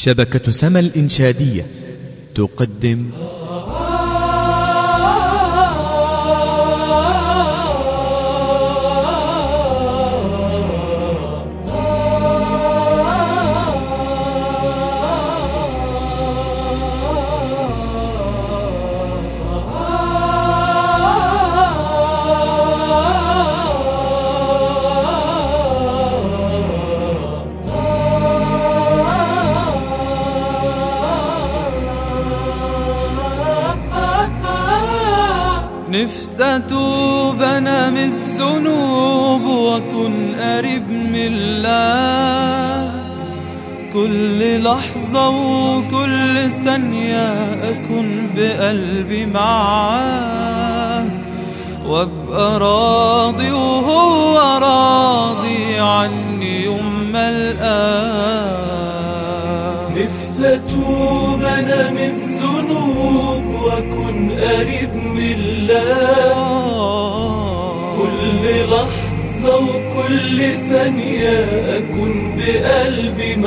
شبكة سما الإنشادية تقدم نفسي أتوب أنا من الذنوب وأكون قريب من الله كل لحظة وكل ثانية أكون بقلبي معاه وأبقى راضي وهو راضي عني يوم ما ألقاه نفسي اتوب انا من الذنوب واكون قريب من الله كل لحظة وكل ثانية اكون بقلبي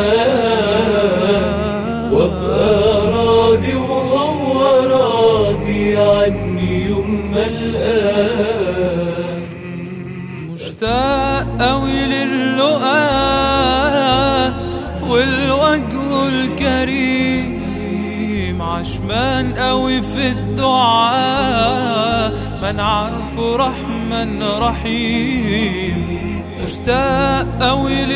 معاه وابقى راضي وهو راضي عني يوم ما القاه مشتاق أوي للقاء والوجه الكريم عشمان أوي في الدعاء من عارفه رحمن رحيم مشتاق أوي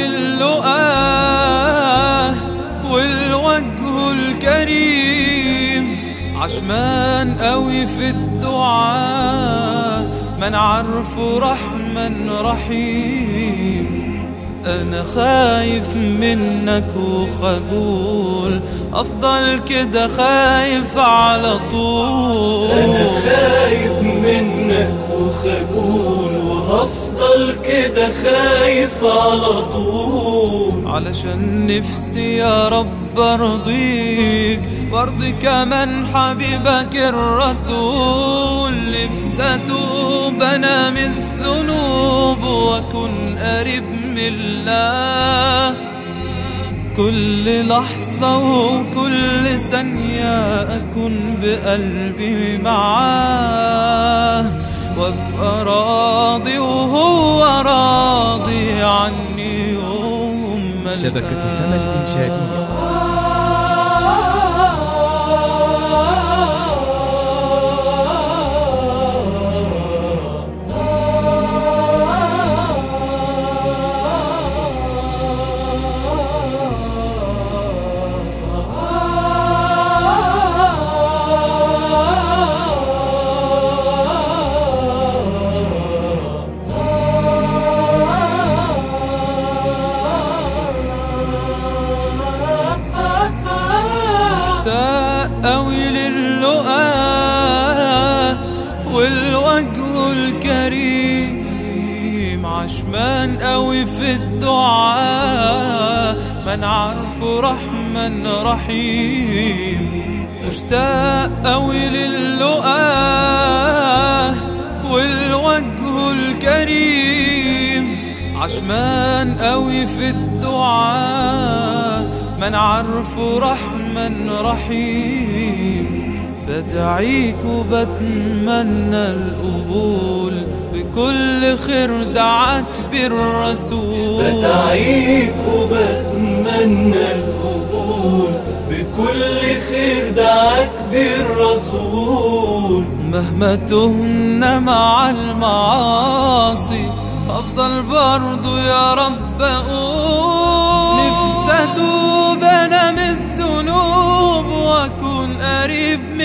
للقاء والوجه الكريم عشمان قوي في الدعاء من عارفه رحمن رحيم انا خايف منك وخجول افضل كده خايف على طول انا خايف منك وخجول وهفضل كده خايف على طول علشان نفسي يا رب ارضيك وارضي كمان حبيبك الرسول نفسي اتوب انا من الذنوب واكون قريب من الله كل لحظة وكل ثانية أكون بقلبي معاه وأبقى راضي وهو راضي عني يوم ما شبكة سما الإنشادية مشتاق أوي للقاء والوجه الكريم عشمان أوي في الدعاء من عارفه رحمن رحيم مشتاق أوي للقاء والوجه الكريم عشمان قوي في الدعاء من عارفه رحمن رحيم بدعيك وبتمنى القبول بكل خير دعاك بالرسول بدعيك وبتمنى القبول بكل خير دعاك بالرسول مهما تهنا مع المعاصي افضل برضو يا رب اقول نفسي اتوب انا من الذنوب واكون قريب من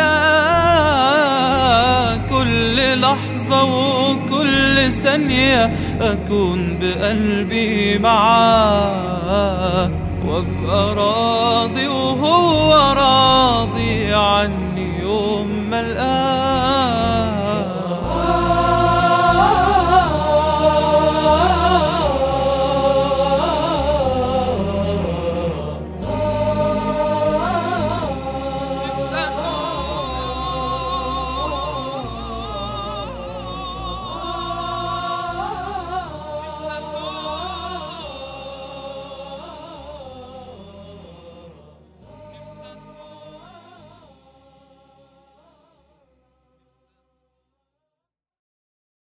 الله كل لحظة وكل ثانية اكون بقلبي معاه وابقى راضي وهو راضي عني يوم ما القاه